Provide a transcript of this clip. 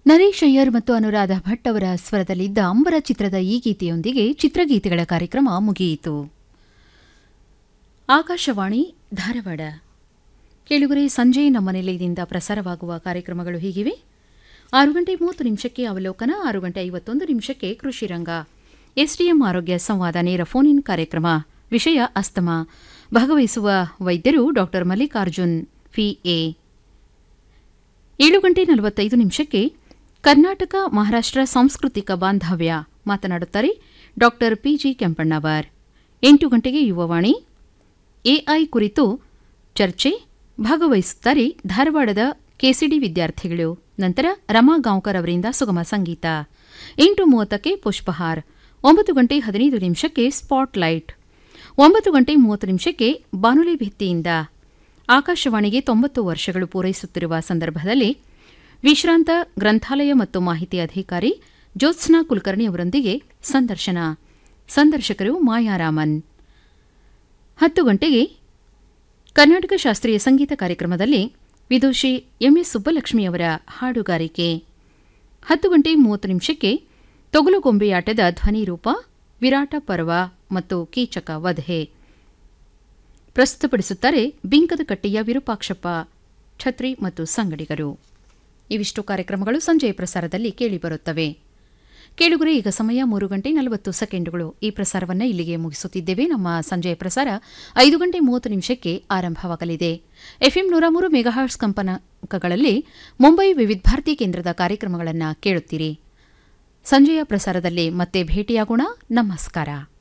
ನರೇಶ್ ಅಯ್ಯರ್ ಮತ್ತು ಅನುರಾಧ ಭಟ್ ಅವರ ಸ್ವರದಲ್ಲಿದ್ದ ಅಂಬರ ಚಿತ್ರದ ಈ ಗೀತೆಯೊಂದಿಗೆ ಚಿತ್ರಗೀತೆಗಳ ಕಾರ್ಯಕ್ರಮ ಮುಗಿಯಿತು ಆಕಾಶವಾಣಿ ಧಾರವಾಡ ಕೇಳುಗರೆ ಸಂಜೆ ನಮ್ಮ ನಿಲಯದಿಂದ ಪ್ರಸಾರವಾಗುವ ಕಾರ್ಯಕ್ರಮಗಳು ಹೀಗಿವೆ ಆರು ಗಂಟೆ ಮೂವತ್ತು ನಿಮಿಷಕ್ಕೆ ಅವಲೋಕನ ಆರು ಗಂಟೆ ಐವತ್ತೊಂದು ನಿಮಿಷಕ್ಕೆ ಕೃಷಿ ರಂಗ ಎಸ್ಡಿಎಂ ಆರೋಗ್ಯ ಸಂವಾದ ನೇರ ಫೋನ್ ಇನ್ ಕಾರ್ಯಕ್ರಮ ವಿಷಯ ಅಸ್ತಮ ಭಾಗವಹಿಸುವ ವೈದ್ಯರು ಡಾ ಮಲ್ಲಿಕಾರ್ಜುನ್ ಪಿಎ ಏಳು ಗಂಟೆ ನಲವತ್ತೈದು ನಿಮಿಷಕ್ಕೆ ಕರ್ನಾಟಕ ಮಹಾರಾಷ್ಟ್ರ ಸಾಂಸ್ಕೃತಿಕ ಬಾಂಧವ್ಯ ಮಾತನಾಡುತ್ತಾರೆ ಡಾ ಪಿಜಿ ಕೆಂಪಣ್ಣವರ್ ಎಂಟು ಗಂಟೆಗೆ ಯುವವಾಣಿ ಎಐ ಕುರಿತು ಚರ್ಚೆ ಭಾಗವಹಿಸುತ್ತಾರೆ ಧಾರವಾಡದ ಕೆಸಿಡಿ ವಿದ್ಯಾರ್ಥಿಗಳು ನಂತರ ರಮಾ ಗಾಂವ್ಕರ್ ಅವರಿಂದ ಸುಗಮ ಸಂಗೀತ ಎಂಟು ಮೂವತ್ತಕ್ಕೆ ಪುಷ್ಪಹಾರ್ ಒಂಬತ್ತು ಗಂಟೆ ಹದಿನೈದು ನಿಮಿಷಕ್ಕೆ ಸ್ಪಾಟ್ಲೈಟ್ ಒಂಬತ್ತು ಗಂಟೆ ಮೂವತ್ತು ನಿಮಿಷಕ್ಕೆ ಬಾನುಲಿ ಭಿತ್ತಿಯಿಂದ ಆಕಾಶವಾಣಿಗೆ ತೊಂಬತ್ತು ವರ್ಷಗಳು ಪೂರೈಸುತ್ತಿರುವ ಸಂದರ್ಭದಲ್ಲಿ ವಿಶ್ರಾಂತ ಗ್ರಂಥಾಲಯ ಮತ್ತು ಮಾಹಿತಿ ಅಧಿಕಾರಿ ಜ್ಯೋತ್ಸ್ನಾ ಕುಲಕರ್ಣಿ ಅವರೊಂದಿಗೆ ಸಂದರ್ಶನ ಸಂದರ್ಶಕರು ಮಾಯಾರಾಮನ್ ಹತ್ತು ಗಂಟೆಗೆ ಕರ್ನಾಟಕ ಶಾಸ್ತ್ರೀಯ ಸಂಗೀತ ಕಾರ್ಯಕ್ರಮದಲ್ಲಿ ವಿದೂಷಿ ಎಂಎಸ್ ಸುಬ್ಬಲಕ್ಷ್ಮಿಯವರ ಹಾಡುಗಾರಿಕೆ ಹತ್ತು ಗಂಟೆ ಮೂವತ್ತು ನಿಮಿಷಕ್ಕೆ ತೊಗಲುಗೊಂಬೆಯಾಟದ ಧ್ವನಿರೂಪ ವಿರಾಟ ಪರ್ವ ಮತ್ತು ಕೀಚಕ ವಧೆ ಪ್ರಸ್ತುತಪಡಿಸುತ್ತಾರೆ ಬಿಂಕದ ಕಟ್ಟೆಯ ವಿರೂಪಾಕ್ಷಪ್ಪ ಛತ್ರಿ ಮತ್ತು ಸಂಗಡಿಗರು ಇವಿಷ್ಟು ಕಾರ್ಯಕ್ರಮಗಳು ಸಂಜೆಯ ಪ್ರಸಾರದಲ್ಲಿ ಕೇಳಿಬರುತ್ತವೆ ಕೇಳುಗರೆ ಈಗ ಸಮಯ ಮೂರು ಗಂಟೆ ನಲವತ್ತು ಸೆಕೆಂಡುಗಳು ಈ ಪ್ರಸಾರವನ್ನು ಇಲ್ಲಿಗೆ ಮುಗಿಸುತ್ತಿದ್ದೇವೆ ನಮ್ಮ ಸಂಜೆಯ ಪ್ರಸಾರ ಐದು ಗಂಟೆ ಮೂವತ್ತು ನಿಮಿಷಕ್ಕೆ ಆರಂಭವಾಗಲಿದೆ ಎಫ್ಎಂ ನೂರ ಮೂರು ಮೆಗಾಹರ್ಟ್ಸ್ ಕಂಪನಾಂಕಗಳಲ್ಲಿ ಮುಂಬೈ ವಿವಿಧ ಭಾರತಿ ಕೇಂದ್ರದ ಕಾರ್ಯಕ್ರಮಗಳನ್ನು ಕೇಳುತ್ತೀರಿ ಸಂಜೆಯ ಪ್ರಸಾರದಲ್ಲಿ ಮತ್ತೆ ಭೇಟಿಯಾಗೋಣ ನಮಸ್ಕಾರ